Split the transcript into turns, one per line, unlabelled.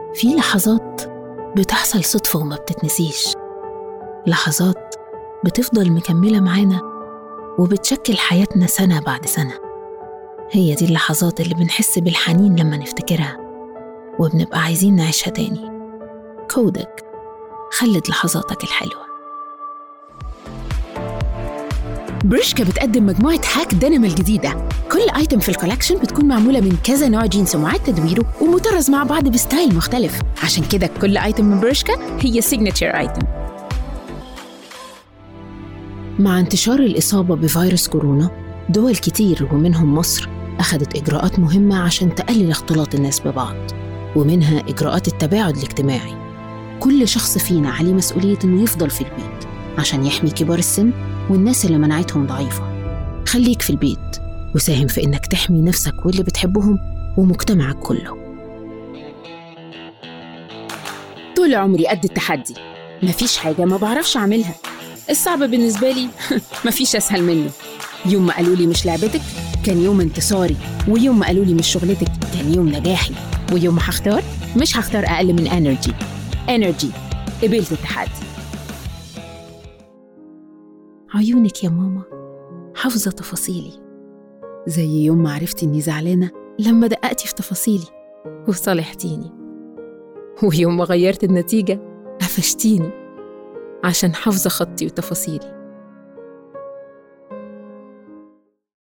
في لحظات بتحصل صدفة وما بتتنسيش لحظات بتفضل مكملة معانا وبتشكل حياتنا سنة بعد سنة هي دي اللحظات اللي بنحس بالحنين لما نفتكرها وبنبقى عايزين نعيشها تاني كودك خلد لحظاتك الحلوه
برشكا بتقدم مجموعة هاك دينم الجديدة كل ايتم في الكولكشن بتكون معمولة من كذا نوع جينز ومعاد تدويره ومطرز مع بعض بستايل مختلف عشان كده كل ايتم من برشكا هي سيجنتشر ايتم
مع انتشار الإصابة بفيروس كورونا دول كتير ومنهم مصر أخذت إجراءات مهمة عشان تقلل اختلاط الناس ببعض ومنها إجراءات التباعد الاجتماعي كل شخص فينا عليه مسؤولية إنه يفضل في البيت عشان يحمي كبار السن والناس اللي مناعتهم ضعيفة خليك في البيت وساهم في إنك تحمي نفسك واللي بتحبهم ومجتمعك كله
طول عمري قد التحدي مفيش حاجة ما بعرفش أعملها الصعب بالنسبة لي مفيش أسهل منه يوم ما قالوا لي مش لعبتك كان يوم انتصاري ويوم ما قالوا لي مش شغلتك كان يوم نجاحي ويوم ما هختار مش هختار أقل من انرجي انرجي قبلت التحدي
عيونك يا ماما حافظة تفاصيلي زي يوم ما عرفتي إني زعلانة لما دققتي في تفاصيلي وصالحتيني ويوم ما غيرت النتيجة قفشتيني عشان حافظة خطي وتفاصيلي